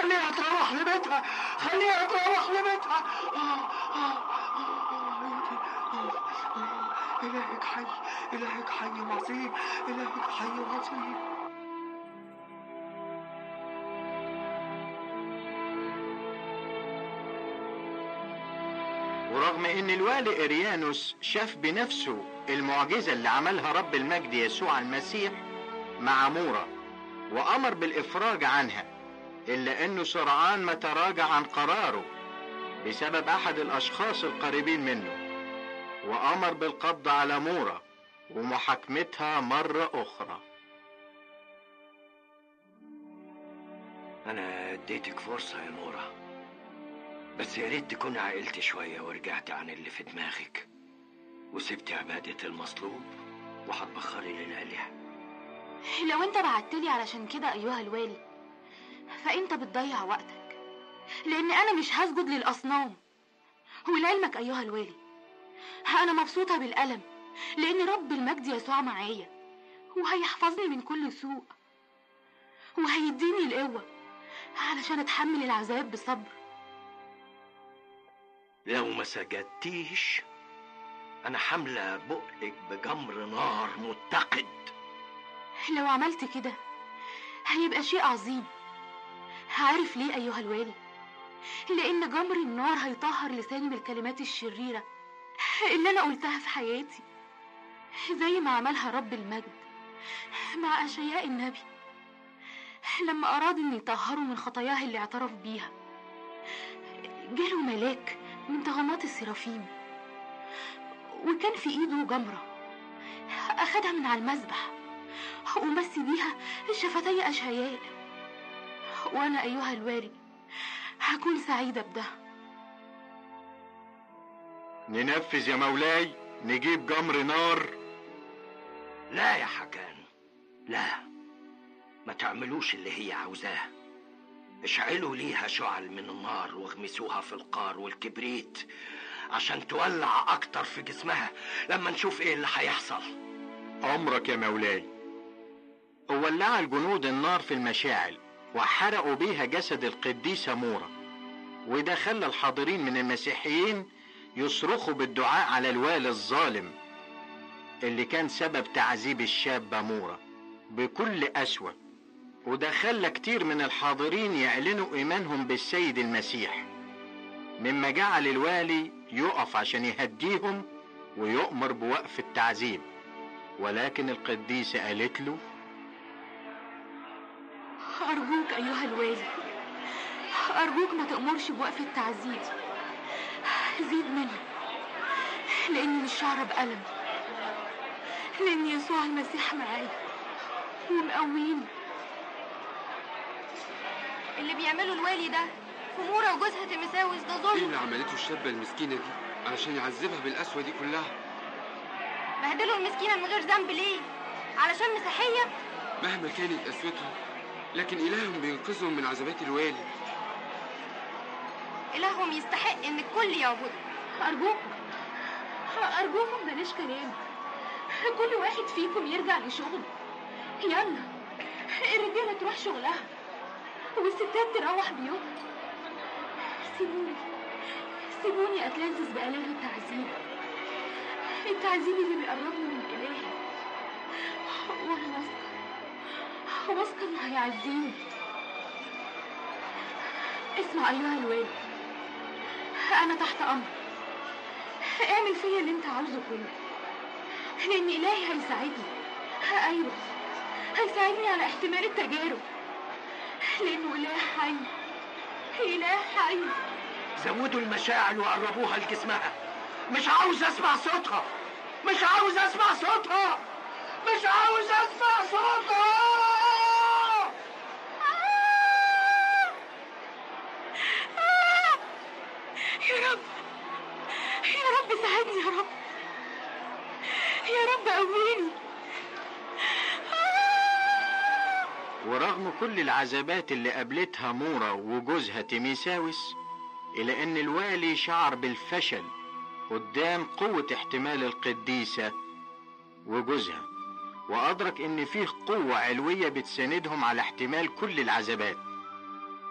خليها تروح لبيتها خليها تروح لبيتها آه آه آه آه إلهك حي إلهك حي عظيم إلهك حي عظيم ورغم ان الوالي اريانوس شاف بنفسه المعجزة اللي عملها رب المجد يسوع المسيح مع مورا وامر بالافراج عنها الا انه سرعان ما تراجع عن قراره بسبب احد الاشخاص القريبين منه وامر بالقبض على مورا ومحاكمتها مرة اخرى أنا اديتك فرصة يا نورة بس يا ريت تكون عقلت شوية ورجعت عن اللي في دماغك وسبت عبادة المصلوب وهتبخري للآلهة لو انت بعتلي علشان كده ايها الوالي فانت بتضيع وقتك لان انا مش هسجد للاصنام ولعلمك ايها الوالي انا مبسوطه بالالم لان رب المجد يسوع معايا وهيحفظني من كل سوء وهيديني القوه علشان اتحمل العذاب بصبر لو ما سجدتيش أنا حاملة بقك بجمر نار متقد لو عملت كده هيبقى شيء عظيم عارف ليه أيها الوالي لأن جمر النار هيطهر لساني من الكلمات الشريرة اللي أنا قلتها في حياتي زي ما عملها رب المجد مع أشياء النبي لما أراد إن يطهره من خطاياه اللي اعترف بيها جاله ملاك من طغمات السرافيم وكان في ايده جمرة أخدها من على المذبح ومس بيها شفتي أشعياء وأنا أيها الوالي هكون سعيدة بده ننفذ يا مولاي نجيب جمر نار لا يا حكان لا ما تعملوش اللي هي عاوزاه اشعلوا ليها شعل من النار واغمسوها في القار والكبريت عشان تولع اكتر في جسمها لما نشوف ايه اللي هيحصل امرك يا مولاي وولع الجنود النار في المشاعل وحرقوا بيها جسد القديسة مورا وده خلى الحاضرين من المسيحيين يصرخوا بالدعاء على الوالي الظالم اللي كان سبب تعذيب الشابة مورا بكل أسوأ وده خلى كتير من الحاضرين يعلنوا إيمانهم بالسيد المسيح مما جعل الوالي يقف عشان يهديهم ويؤمر بوقف التعذيب ولكن القديسة قالت له أرجوك أيها الوالي أرجوك ما تأمرش بوقف التعذيب زيد منه لأني مش شعر بألم لأن يسوع المسيح معايا ومقويني اللي بيعمله الوالي ده فمورة وجوزها تيمساوس ده ايه ظلم اللي عملته الشابة المسكينة دي علشان يعذبها بالقسوة دي كلها بهدلوا المسكينة من غير ذنب ليه علشان مسيحية مهما كانت قسوتهم لكن إلههم بينقذهم من عذابات الوالي إلههم يستحق إن الكل يعبده أرجوكم أرجوكم بلاش كلام كل واحد فيكم يرجع لشغله يلا الرجالة تروح شغلها والستات تروح بيوتها سيبوني سيبوني أتلذذ بآلام التعذيب التعذيب اللي بيقربني من إلهي وأنا واثقة واثقة إنه هيعزيني اسمع أيها الوالي أنا تحت أمر اعمل فيا اللي أنت عاوزه كله لأن إلهي هيساعدني أيوه هيساعدني على احتمال التجارب لأنه إله حي إله حي زودوا المشاعل وقربوها لجسمها مش عاوز اسمع صوتها مش عاوز اسمع صوتها مش عاوز اسمع صوتها يا رب يا رب ساعدني يا رب يا رب قويني ورغم كل العذابات اللي قابلتها مورا وجوزها تيميساوس إلا أن الوالي شعر بالفشل قدام قوة احتمال القديسة وجوزها وأدرك أن فيه قوة علوية بتساندهم على احتمال كل العذابات